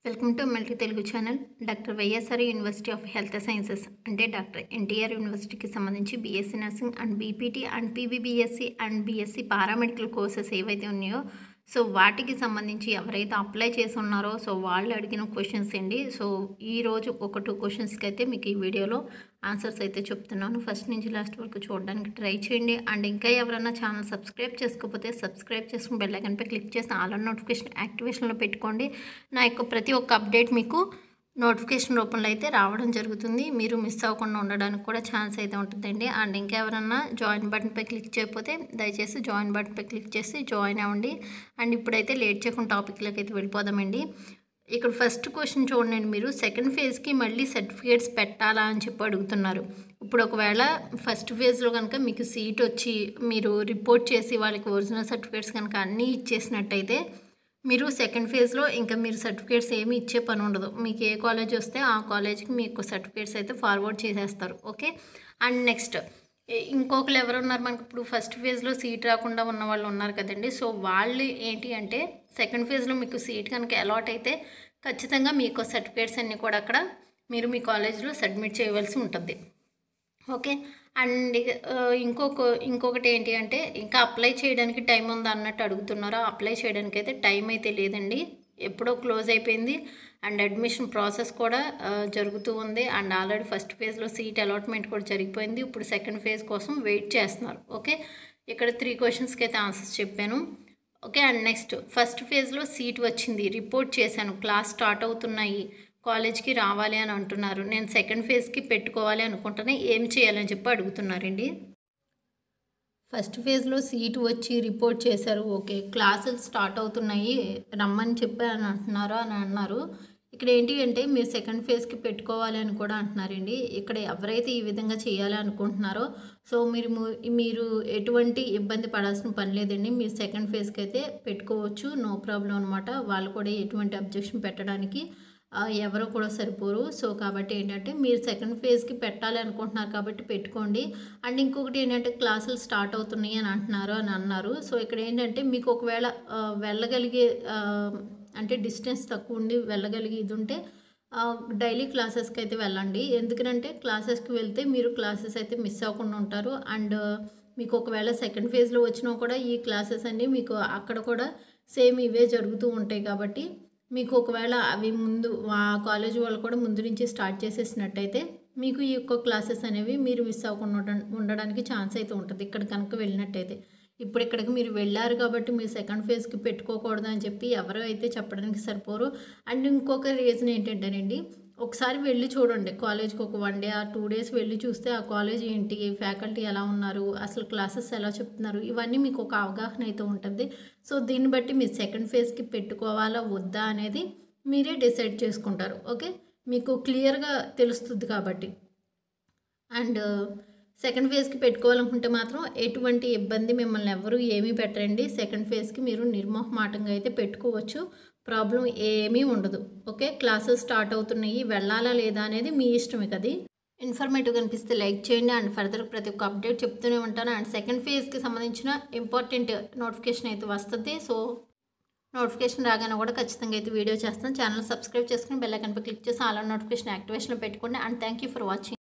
welcome to multi Telugu channel doctor YSR university of health sciences అంటే doctor NTR యూనివర్సిటీకి సంబంధించి BSc nursing and BPT and PBBSc and BSc paramedical courses ఏవైతే ఉన్నాయో so వాటికి సంబంధించి ఎవరైతే అప్లై చేసి ఉన్నారో సో వాళ్ళు అడిగిన క్వశ్చన్స్ అండి సో ఈరోజు ఒక టూ క్వశ్చన్స్కి అయితే మీకు ఈ వీడియోలో ఆన్సర్స్ అయితే చెప్తున్నాను ఫస్ట్ నుంచి లాస్ట్ వరకు చూడడానికి ట్రై చేయండి అండ్ ఇంకా ఎవరైనా ఛానల్ సబ్స్క్రైబ్ చేసుకోకపోతే సబ్స్క్రైబ్ చేసుకుని బెల్ ఐకన్పై క్లిక్ చేసి ఆల్ నోటిఫికేషన్ యాక్టివేషన్లో పెట్టుకోండి నా యొక్క ప్రతి ఒక్క అప్డేట్ మీకు నోటిఫికేషన్ రూపంలో అయితే రావడం జరుగుతుంది మీరు మిస్ అవ్వకుండా ఉండడానికి కూడా ఛాన్స్ అయితే ఉంటుందండి అండ్ ఇంకెవరన్నా జాయిన్ బటన్పై క్లిక్ చేయకపోతే దయచేసి జాయిన్ బటన్పై క్లిక్ చేసి జాయిన్ అవ్వండి అండ్ ఇప్పుడైతే లేట్ చేయకుండా టాపిక్లోకి అయితే వెళ్ళిపోదామండి ఇక్కడ ఫస్ట్ క్వశ్చన్ చూడండి మీరు సెకండ్ ఫేజ్కి మళ్ళీ సర్టిఫికేట్స్ పెట్టాలా అని చెప్పి అడుగుతున్నారు ఇప్పుడు ఒకవేళ ఫస్ట్ ఫేజ్లో కనుక మీకు సీట్ వచ్చి మీరు రిపోర్ట్ చేసి వాళ్ళకి ఒరిజినల్ సర్టిఫికేట్స్ కనుక అన్నీ ఇచ్చేసినట్టయితే మీరు సెకండ్ ఫేజ్లో ఇంకా మీరు సర్టిఫికేట్స్ ఏమి ఇచ్చే పని ఉండదు మీకు ఏ కాలేజ్ వస్తే ఆ కాలేజ్కి మీకు సర్టిఫికేట్స్ అయితే ఫార్వర్డ్ చేసేస్తారు ఓకే అండ్ నెక్స్ట్ ఇంకొకరు ఎవరు ఉన్నారు మనకి ఇప్పుడు ఫస్ట్ ఫేజ్లో సీట్ రాకుండా ఉన్న వాళ్ళు ఉన్నారు కదండి సో వాళ్ళు ఏంటి అంటే సెకండ్ ఫేజ్లో మీకు సీట్ కనుక అలాట్ అయితే ఖచ్చితంగా మీకు సర్టిఫికేట్స్ అన్నీ కూడా అక్కడ మీరు మీ కాలేజ్లో సబ్మిట్ చేయవలసి ఉంటుంది ఓకే అండ్ ఇంకొక ఇంకొకటి ఏంటి అంటే ఇంకా అప్లై చేయడానికి టైం ఉందా అన్నట్టు అడుగుతున్నారో అప్లై చేయడానికి అయితే టైం అయితే లేదండి ఎప్పుడో క్లోజ్ అయిపోయింది అండ్ అడ్మిషన్ ప్రాసెస్ కూడా జరుగుతూ ఉంది అండ్ ఆల్రెడీ ఫస్ట్ ఫేజ్లో సీట్ అలాట్మెంట్ కూడా జరిగిపోయింది ఇప్పుడు సెకండ్ ఫేజ్ కోసం వెయిట్ చేస్తున్నారు ఓకే ఇక్కడ త్రీ క్వశ్చన్స్కి అయితే ఆన్సర్స్ చెప్పాను ఓకే అండ్ నెక్స్ట్ ఫస్ట్ ఫేజ్లో సీట్ వచ్చింది రిపోర్ట్ చేశాను క్లాస్ స్టార్ట్ అవుతున్నాయి కాలేజ్కి రావాలి అని అంటున్నారు నేను సెకండ్ ఫేజ్కి పెట్టుకోవాలి అనుకుంటేనే ఏం చేయాలని చెప్పి అడుగుతున్నారండి ఫస్ట్ ఫేజ్లో సీటు వచ్చి రిపోర్ట్ చేశారు ఓకే క్లాసులు స్టార్ట్ అవుతున్నాయి రమ్మని చెప్పి అని అంటున్నారు అని అన్నారు ఇక్కడ ఏంటి అంటే మీరు సెకండ్ ఫేజ్కి పెట్టుకోవాలి అని కూడా అంటున్నారండి ఇక్కడ ఎవరైతే ఈ విధంగా చేయాలి అనుకుంటున్నారో సో మీరు మీరు ఎటువంటి ఇబ్బంది పడాల్సిన పని లేదండి మీరు సెకండ్ ఫేజ్కి అయితే పెట్టుకోవచ్చు నో ప్రాబ్లం అనమాట వాళ్ళు కూడా ఎటువంటి అబ్జెక్షన్ పెట్టడానికి ఎవరు కూడా సరిపోరు సో కాబట్టి ఏంటంటే మీరు సెకండ్ ఫేజ్కి పెట్టాలి అనుకుంటున్నారు కాబట్టి పెట్టుకోండి అండ్ ఇంకొకటి ఏంటంటే క్లాసులు స్టార్ట్ అవుతున్నాయి అని అంటున్నారు అని అన్నారు సో ఇక్కడ ఏంటంటే మీకు ఒకవేళ వెళ్ళగలిగే అంటే డిస్టెన్స్ తక్కువ ఉండి వెళ్ళగలిగి ఇది ఉంటే డైలీ క్లాసెస్కి అయితే వెళ్ళండి ఎందుకంటే క్లాసెస్కి వెళ్తే మీరు క్లాసెస్ అయితే మిస్ అవ్వకుండా ఉంటారు అండ్ మీకు ఒకవేళ సెకండ్ ఫేజ్లో వచ్చినా కూడా ఈ క్లాసెస్ అన్నీ మీకు అక్కడ కూడా సేమ్ ఇవే జరుగుతూ ఉంటాయి కాబట్టి మీకు ఒకవేళ అవి ముందు ఆ కాలేజ్ వాళ్ళు కూడా ముందు నుంచి స్టార్ట్ చేసేసినట్టయితే మీకు ఈ యొక్క క్లాసెస్ అనేవి మీరు మిస్ అవ్వకుండా ఉండడానికి ఛాన్స్ అయితే ఉంటుంది ఇక్కడ కనుక వెళ్ళినట్టయితే ఇప్పుడు ఇక్కడికి మీరు వెళ్ళారు కాబట్టి మీరు సెకండ్ ఫేజ్కి పెట్టుకోకూడదు అని చెప్పి ఎవరు అయితే చెప్పడానికి సరిపోరు అండ్ ఇంకొక రీజన్ ఏంటంటేనండి ఒకసారి వెళ్ళి చూడండి కాలేజ్కి ఒక వన్ డే ఆ టూ డేస్ వెళ్ళి చూస్తే ఆ కాలేజ్ ఏంటి ఫ్యాకల్టీ ఎలా ఉన్నారు అసలు క్లాసెస్ ఎలా చెప్తున్నారు ఇవన్నీ మీకు ఒక అవగాహన అయితే ఉంటుంది సో దీన్ని బట్టి మీరు సెకండ్ ఫేజ్కి పెట్టుకోవాలా వద్దా అనేది మీరే డిసైడ్ చేసుకుంటారు ఓకే మీకు క్లియర్గా తెలుస్తుంది కాబట్టి అండ్ సెకండ్ ఫేజ్కి పెట్టుకోవాలనుకుంటే మాత్రం ఎటువంటి ఇబ్బంది మిమ్మల్ని ఎవరు ఏమీ పెట్టరండి సెకండ్ ఫేజ్కి మీరు నిర్మోహమాటంగా అయితే పెట్టుకోవచ్చు ప్రాబ్లం ఏమీ ఉండదు ఓకే క్లాసెస్ స్టార్ట్ అవుతున్నాయి వెళ్ళాలా లేదా అనేది మీ ఇష్టమే కది ఇన్ఫర్మేటివ్ కనిపిస్తే లైక్ చేయండి అండ్ ఫర్దర్ ప్రతి ఒక్క అప్డేట్ చెప్తూనే ఉంటాను అండ్ సెకండ్ ఫేజ్కి సంబంధించిన ఇంపార్టెంట్ నోటిఫికేషన్ అయితే వస్తుంది సో నోటిఫికేషన్ రాగానే కూడా ఖచ్చితంగా అయితే వీడియో చేస్తాను ఛానల్ సబ్స్క్రైబ్ చేసుకుని బెల్ ఐకన్పై క్లిక్ చేసి ఆల్ నోటిఫికేషన్ యాక్టివేషన్లో పెట్టుకోండి and thank you for watching